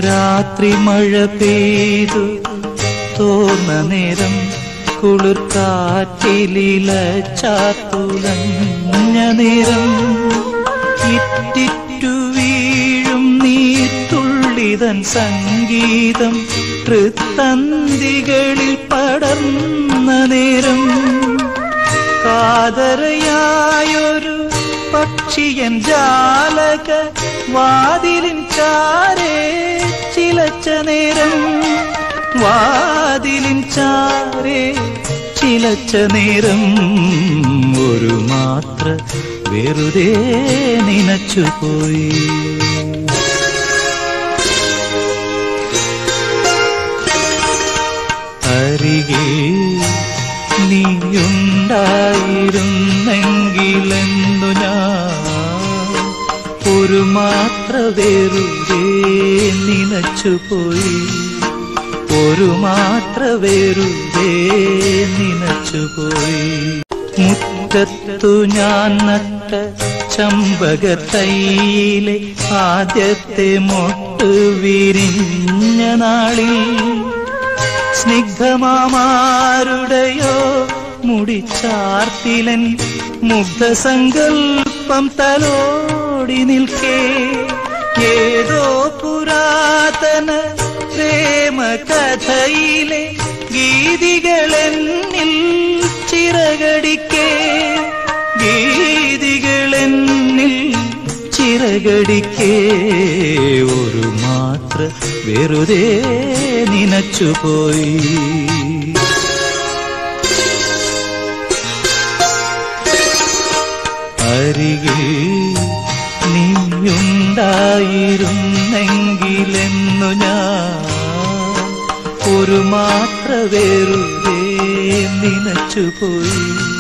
രാത്രി മഴ പെയ്തു തോന്ന നേരം കുളിർ കാറ്റിലില ചാത്തുലഞ്ഞ നേരം ഇറ്റിറ്റു വീഴും നീർത്തുള്ളിതൻ സംഗീതം തൃത്തന്തികളിൽ പടർന്ന നേരം കാതരയായൊരു പക്ഷിയൻ ജാലക വാതിലിൻ ചാരേ ചിലച്ച നേരം വാതിലിൻ ചാരേ ചിലച്ച നേരം ഒരു മാത്ര വെറുതെ നനച്ചുപോയി അരികെ നീയുണ്ടായിരുന്നെങ്കിലെന്നു ഞാൻ ഒരു മാത്ര വെറുതെ നനച്ചുപോയി ഒരു മാത്ര വെറുതെ നനച്ചുപോയി മുറ്റത്തു ഞാൻ നട്ട ചമ്പകത്തൈയിലെ ആദ്യത്തെ മൊട്ട് വിരിഞ്ഞ നാളിൽ സ്നിഗ്ധമാമാരുടെയോ മുടിച്ചാർത്തിലൻ മുഗ്ധസങ്കൽപ്പം തലോടി നിൽക്കേ ഏതോ പുരാതന പ്രേമ കഥയിലെ ഗീതികളെന്നിൽ ചിറകടിക്കേ ഗീതികളെന്നിൽ ചിറകടിക്കേ ഒരു മാത്ര വെറുതെ നനച്ചുപോയി അരികിൽ നീയുണ്ടായിരുന്നെങ്കിലെന്നു ഞാൻ ഒരു മാത്ര വെറുതെ നനച്ചുപോയി